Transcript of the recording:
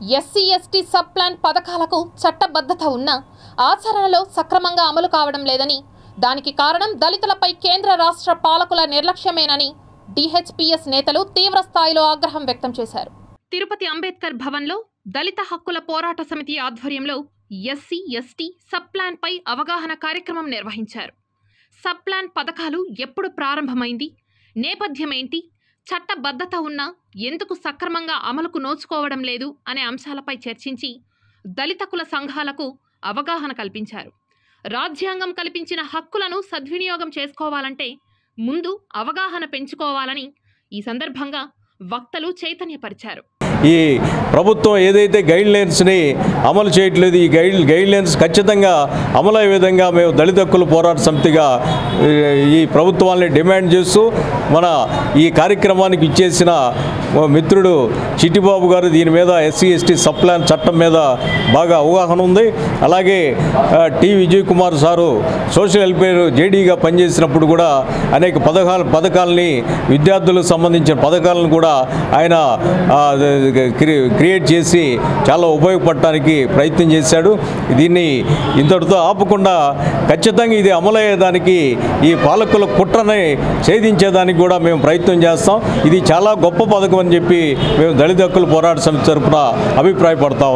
SC ST sub plan పథకాలకు చట్టబద్ధత ఉన్నా ఆచరణలో సక్రమంగా అమలు కావడం లేదని దానికి కారణం దళితులపై కేంద్ర రాష్ట్ర పాలకుల నిర్లక్ష్యమేనని డిహెచ్పిఎస్ నేతలు తీవ్ర స్థాయిలో ఆగ్రహం వ్యక్తం చేశారు తిరుపతి అంబేద్కర్ భవన్లో దళిత హక్కుల పోరాట సమితి ఆధ్వర్యంలో ఎస్సీ ఎస్టీ సబ్ ప్లాన్ పై అవగాహన కార్యక్రమం నిర్వహించారు సబ్ ప్లాన్ పథకాలు ఎప్పుడు ప్రారంభమైంది నేపథ్యం ఏంటి చట్టబద్ధత ఉన్నా ఎందుకు సక్రమంగా అమలుకు నోచుకోవడం లేదు అనే అంశాలపై చర్చించి దళిత కుల సంఘాలకు అవగాహన కల్పించారు రాజ్యాంగం కల్పించిన హక్కులను సద్వినియోగం చేసుకోవాలంటే ముందు అవగాహన పెంచుకోవాలని ఈ సందర్భంగా వక్తలు చైతన్యపరిచారు ఈ ప్రభుత్వం ఏదైతే గైడ్ లైన్స్ని అమలు చేయట్లేదు ఈ గైడ్ గైడ్ లైన్స్ ఖచ్చితంగా అమలు అయ్యే విధంగా మేము దళిత హక్కుల పోరాట సమితిగా ఈ- ఈ ప్రభుత్వాన్ని డిమాండ్ చేస్తూ మన ఈ కార్యక్రమానికి ఇచ్చేసిన మా మిత్రుడు చిట్టిబాబు గారు దీని మీద ఎస్సీ ఎస్టీ సబ్ ప్లాన్ చట్టం మీద బాగా అవగాహన ఉంది అలాగే ఆ, T Vijay Kumar sir social welfare జేడీగా పనిచేసినప్పుడు కూడా అనేక పథకాలు పథకాలని విద్యార్థులకు సంబంధించిన పథకాలను కూడా ఆయన ఆ, క్రి- క్రియేట్ చేసి చాలా ఉపయోగపడటానికి ప్రయత్నం చేశాడు దీన్ని ఇంతటితో ఆపకుండా ఖచ్చితంగా ఇది అమలయ్యేదానికి ఈ పాలకుల కుట్రని ఛేదించేదానికి కూడా మేము ప్రయత్నం చేస్తాం ఇది చాలా గొప్ప పథకం అని చెప్పి మేము దళిత హక్కుల పోరాట సమితి తరఫున అభిప్రాయపడతాం